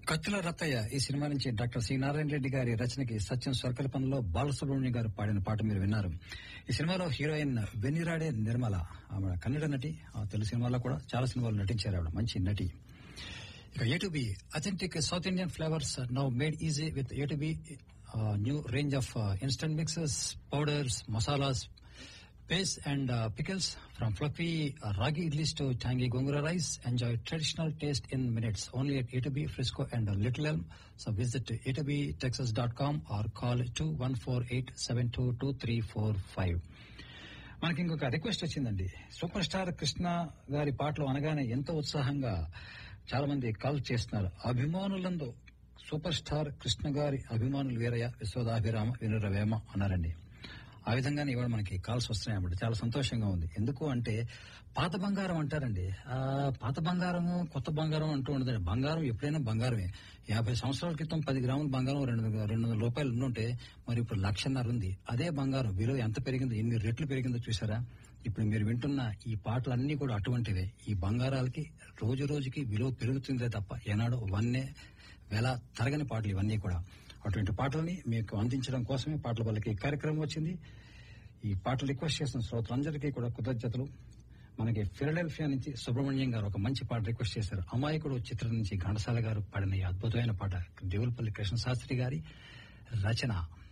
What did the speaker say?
కత్తుల రత్తయ్య ఈ సినిమా నుంచి డాక్టర్ సి నారాయణ రెడ్డి గారి రచనకి సత్యం స్వర్కల్పనలో బాలసుబ్రహ్మణ్యం గారు పాడిన పాట మీరు విన్నారు ఈ సినిమాలో హీరోయిన్ వెన్నిరాడే నిర్మల ఆమె కన్నడ నటి ఆ తెలుగు సినిమాలో కూడా చాలా సినిమాలు నటించారు ఆవిడ మంచి నటి ఇక A two B authentic South Indian flavours now made easy with A two B new range of instant mixes powders masalas paste and uh, pickles from fluffy uh, ragi idlis to tangy gongura rice. Enjoy traditional taste in minutes. Only at A2B Frisco and uh, Little Elm. So visit a2btexas.com or call 2148722345. మనకి ఇంకొక request వచ్చిందండి super star Krishna గారి పాటలు అనగానే ఎంతో ఉత్సాహంగా చాలా మంది కాల్ చేస్తున్నారు అభిమానులందు సూపర్ స్టార్ కృష్ణ గారి అభిమానులు వీరయ్య విశ్వదాభిరామ వినురవేమ అన్నారండి ఆ విధంగానే ఇవాళ మనకి కాల్స్ వస్తున్నాయి అన్నమాట చాలా సంతోషంగా ఉంది ఎందుకు అంటే పాత బంగారం అంటారండి ఆ పాత బంగారము కొత్త బంగారం అంటూ ఉండదండి బంగారం ఎప్పుడైనా బంగారమే యాభై సంవత్సరాల క్రితం పది గ్రాముల బంగారం రెండు రెండు వందల రూపాయలు ఉండుంటే మరి ఇప్పుడు లక్షన్నర ఉంది అదే బంగారం విలువ ఎంత పెరిగిందో ఎన్ని రెట్లు పెరిగిందో చూసారా ఇప్పుడు మీరు వింటున్న ఈ పాటలన్నీ కూడా అటువంటివే ఈ బంగారాలకి రోజు రోజుకి విలువ పెరుగుతుందే తప్ప ఏనాడు వన్నే వేల తరగని పాటలు ఇవన్నీ కూడా అటువంటి పాటలని మీకు అందించడం కోసమే పాటల వాళ్ళకి కార్యక్రమం వచ్చింది ఈ పాటలు రిక్వెస్ట్ చేసిన శ్రోతలందరికీ కూడా కృతజ్ఞతలు మనకి ఫిలడెల్ఫియా నుంచి సుబ్రహ్మణ్యం గారు ఒక మంచి పాట రిక్వెస్ట్ చేశారు అమాయకుడు చిత్రం నుంచి ఘంటసాల గారు పాడిన ఈ అద్భుతమైన పాట దేవులపల్లి కృష్ణ శాస్త్రి గారి రచన